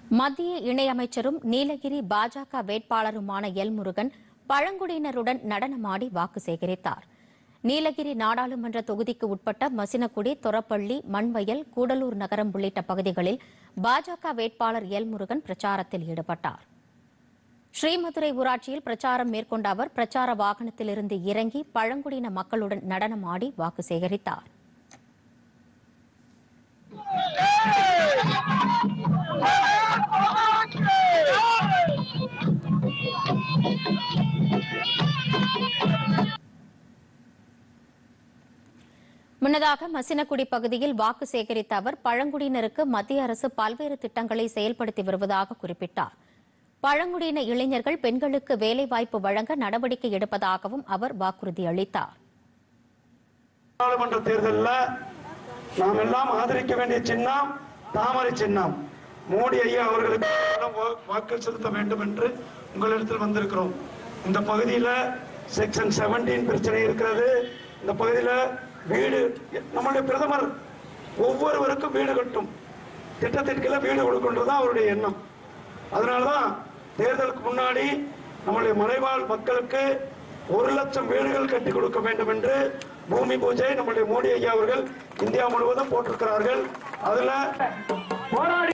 மத்திய இணையமைச்சரும் நீலகிரி பாஜக வேட்பாளருமான எல் முருகன் பழங்குடியினருடன் நடனமாடி வாக்கு சேகரித்தார் நீலகிரி நாடாளுமன்ற தொகுதிக்கு உட்பட்ட மசினகுடி தொரப்பள்ளி மண்வயல் கூடலூர் நகரம் உள்ளிட்ட பகுதிகளில் பாஜக வேட்பாளர் எல் முருகன் பிரச்சாரத்தில் ஈடுபட்டார் ஸ்ரீமதுரை ஊராட்சியில் பிரச்சாரம் மேற்கொண்ட அவர் பிரச்சார வாகனத்திலிருந்து இறங்கி பழங்குடியின மக்களுடன் நடனமாடி வாக்கு சேகரித்தார் முன்னதாக மசினகுடி பகுதியில் வாக்கு சேகரித்த அவர் பழங்குடியினருக்கு மத்திய அரசு பல்வேறு திட்டங்களை செயல்படுத்தி வருவதாக குறிப்பிட்டார் பழங்குடியின இளைஞர்கள் பெண்களுக்கு வேலைவாய்ப்பு வழங்க நடவடிக்கை எடுப்பதாகவும் அவர் வாக்குறுதி அளித்தார் நாடாளுமன்ற தேர்தலில் நாம் எல்லாம் ஆதரிக்க வேண்டிய சின்னம் தாமரை சின்னம் மோடி ஐயா அவர்களுக்கு எல்லாம் வா- வாக்கு செலுத்த வேண்டும் என்று உங்களிடத்தில் வந்திருக்கிறோம் இந்த பகுதியில் செக்ஷன் 17 பிரச்சனை இருக்கிறது இந்த பகுதியில் வீடு நம்முடைய பிரதமர் ஒவ்வொருவருக்கும் வீடு கட்டும் திட்டத்திற்குள்ள வீடு கொடுக்கின்றது தான் அவருடைய எண்ணம் அதனால தான் தேர்தலுக்கு முன்னாடி நம்முடைய மலைவாழ் மக்களுக்கு ஒரு லட்சம் வீடுகள் கட்டி கொடுக்க வேண்டும் என்று பூமி பூஜை நம்முடைய மோடி ஐயா அவர்கள் இந்தியா முழுவதும் போட்டிருக்கிறார்கள் அதுல போராடி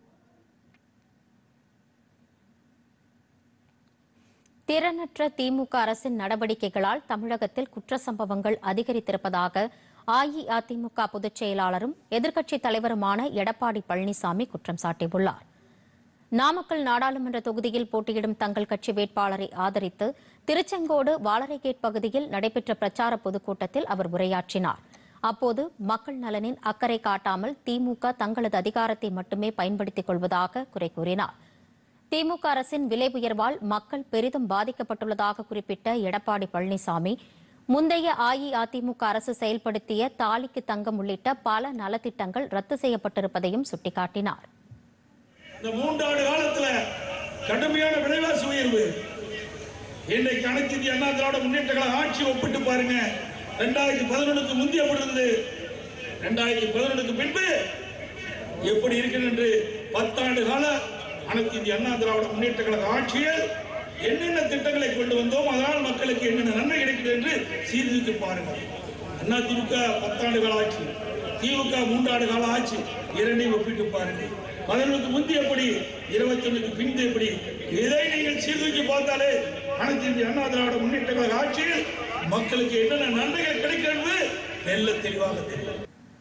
திறனற்ற திமுக அரசின் நடவடிக்கைகளால் தமிழகத்தில் குற்ற சம்பவங்கள் அதிகரித்திருப்பதாக அஇஅதிமுக பொதுச் செயலாளரும் எதிர்க்கட்சித் தலைவருமான எடப்பாடி பழனிசாமி குற்றம் சாட்டியுள்ளார் நாமக்கல் நாடாளுமன்ற தொகுதியில் போட்டியிடும் தங்கள் கட்சி வேட்பாளரை ஆதரித்து திருச்செங்கோடு வாளரைகேட் பகுதியில் நடைபெற்ற பிரச்சார பொதுக்கூட்டத்தில் அவர் உரையாற்றினார் அப்போது மக்கள் நலனின் அக்கறை காட்டாமல் திமுக தங்களது அதிகாரத்தை மட்டுமே பயன்படுத்திக் கொள்வதாக குறை கூறினார் திமுக அரசின் விலை உயர்வால் மக்கள் பெரிதும் பாதிக்கப்பட்டுள்ளதாக குறிப்பிட்ட எடப்பாடி பழனிசாமி முந்தைய அஇஅதிமுக அரசு செயல்படுத்திய தாலிக்கு தங்கம் உள்ளிட்ட பல நலத்திட்டங்கள் ரத்து செய்யப்பட்டிருப்பதையும் சுட்டிக்காட்டினார் இந்த மூன்றாண்டு காலத்துல கடுமையான விலைவாசி உயர்வு இன்றைக்கு அனைத்து இந்திய அண்ணா திராவிட முன்னேற்ற கழக ஆட்சி ஒப்பிட்டு பாருங்க ரெண்டாயிரத்தி பதினொன்றுக்கு முந்தைய எப்படி இருந்தது ரெண்டாயிரத்தி பதினொன்றுக்கு பின்பு எப்படி இருக்கிறது என்று பத்தாண்டு கால அனைத்து இந்திய அண்ணா திராவிட முன்னேற்ற கழக ஆட்சியில் என்னென்ன திட்டங்களை கொண்டு வந்தோம் அதனால் மக்களுக்கு என்னென்ன நன்மை கிடைக்கிறது என்று சீர்தூக்கி பாருங்கள் அண்ணா திமுக பத்தாண்டு கால ஆட்சி திமுக மூன்றாண்டு கால ஆட்சி இரண்டையும் ஒப்பிட்டு பாருங்கள் பதினொன்றுக்கு முந்தி எப்படி இருபத்தி ஒண்ணுக்கு பின்பு எப்படி இதை நீங்கள் சீர்தூக்கி பார்த்தாலே அனைத்து இந்திய அண்ணா திராவிட முன்னேற்ற கழக ஆட்சியில் மக்களுக்கு என்னென்ன நன்மைகள் கிடைக்கிறது தெல்ல தெளிவாக தெரியும்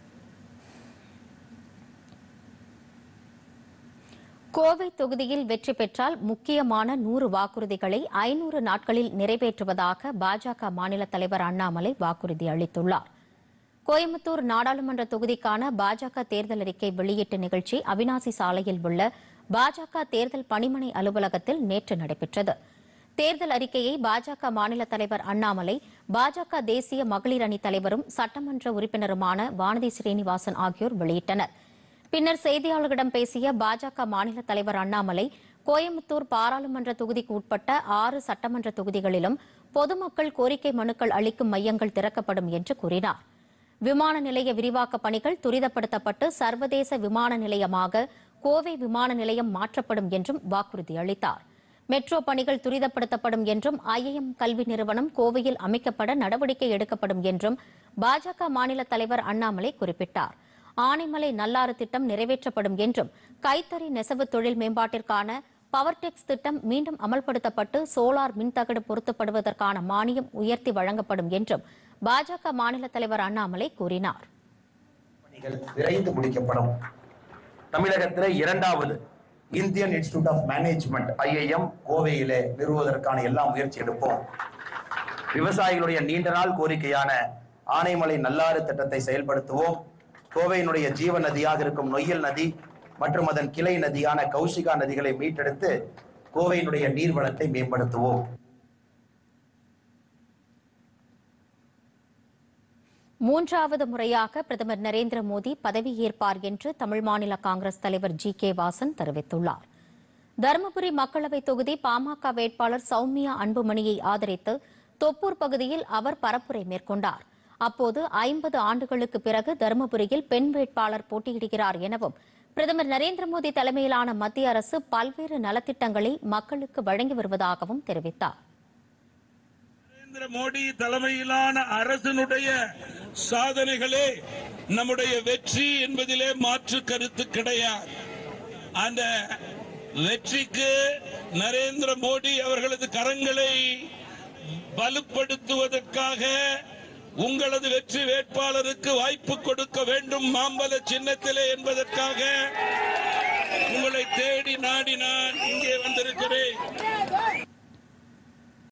கோவை தொகுதியில் வெற்றி பெற்றால் முக்கியமான நூறு வாக்குறுதிகளை ஐநூறு நாட்களில் நிறைவேற்றுவதாக பாஜக மாநில தலைவர் அண்ணாமலை வாக்குறுதி அளித்துள்ளார் கோயம்புத்தூர் நாடாளுமன்ற தொகுதிக்கான பாஜக தேர்தல் அறிக்கை வெளியீட்டு நிகழ்ச்சி அவினாசி சாலையில் உள்ள பாஜக தேர்தல் பணிமனை அலுவலகத்தில் நேற்று நடைபெற்றது தேர்தல் அறிக்கையை பாஜக மாநில தலைவர் அண்ணாமலை பாஜக தேசிய மகளிர் அணி தலைவரும் சட்டமன்ற உறுப்பினருமான வானதி ஸ்ரீனிவாசன் ஆகியோர் வெளியிட்டனர் பின்னர் செய்தியாளர்களிடம் பேசிய பாஜக மாநில தலைவர் அண்ணாமலை கோயம்புத்தூர் பாராளுமன்ற தொகுதிக்கு உட்பட்ட ஆறு சட்டமன்ற தொகுதிகளிலும் பொதுமக்கள் கோரிக்கை மனுக்கள் அளிக்கும் மையங்கள் திறக்கப்படும் என்று கூறினார் விமான நிலைய விரிவாக்க பணிகள் துரிதப்படுத்தப்பட்டு சர்வதேச விமான நிலையமாக கோவை விமான நிலையம் மாற்றப்படும் என்றும் வாக்குறுதி அளித்தார் மெட்ரோ பணிகள் துரிதப்படுத்தப்படும் என்றும் ஐஐஎம் கல்வி நிறுவனம் கோவையில் அமைக்கப்பட நடவடிக்கை எடுக்கப்படும் என்றும் பாஜக மாநில தலைவர் அண்ணாமலை குறிப்பிட்டார் ஆனைமலை நல்லாறு திட்டம் நிறைவேற்றப்படும் என்றும் கைத்தறி நெசவு தொழில் மேம்பாட்டிற்கான பவர்டெக்ஸ் திட்டம் மீண்டும் அமல்படுத்தப்பட்டு சோலார் மின்தகடு பொருத்தப்படுவதற்கான மானியம் உயர்த்தி வழங்கப்படும் என்றும் பாஜக மாநில தலைவர் அண்ணாமலை கூறினார் பணிகள் விரைந்து முடிக்கப்படும் தமிழகத்திலே இரண்டாவது Indian Institute of Management IIM கோவையிலே நிறுவுவதற்கான எல்லா முயற்சி எடுப்போம் விவசாயிகளுடைய நீண்ட நாள் கோரிக்கையான ஆனைமலை நல்லாறு திட்டத்தை செயல்படுத்துவோம் கோவையினுடைய ஜீவ நதியாக இருக்கும் நொய்யல் நதி மற்றும் அதன் கிளை நதியான கௌஷிகா நதிகளை மீட்டெடுத்து கோவையினுடைய நீர்வளத்தை மேம்படுத்துவோம் மூன்றாவது முறையாக பிரதமர் நரேந்திர மோடி பதவியேற்பார் என்று தமிழ் மாநில காங்கிரஸ் தலைவர் ஜி கே வாசன் தெரிவித்துள்ளார் தருமபுரி மக்களவைத் தொகுதி பாமக வேட்பாளர் சௌமியா அன்புமணியை ஆதரித்து தொப்பூர் பகுதியில் அவர் பரப்புரை மேற்கொண்டார் அப்போது ஐம்பது ஆண்டுகளுக்கு பிறகு தருமபுரியில் பெண் வேட்பாளர் போட்டியிடுகிறார் எனவும் பிரதமர் நரேந்திர மோடி தலைமையிலான மத்திய அரசு பல்வேறு நலத்திட்டங்களை மக்களுக்கு வழங்கி வருவதாகவும் தெரிவித்தார் நரேந்திர மோடி தலைமையிலான அரசினுடைய சாதனைகளே நம்முடைய வெற்றி என்பதிலே மாற்று கருத்து கிடையாது அந்த வெற்றிக்கு நரேந்திர மோடி அவர்களது கரங்களை வலுப்படுத்துவதற்காக உங்களது வெற்றி வேட்பாளருக்கு வாய்ப்பு கொடுக்க வேண்டும் மாம்பல சின்னத்திலே என்பதற்காக உங்களை தேடி நாடி நான் இங்கே வந்திருக்கிறேன்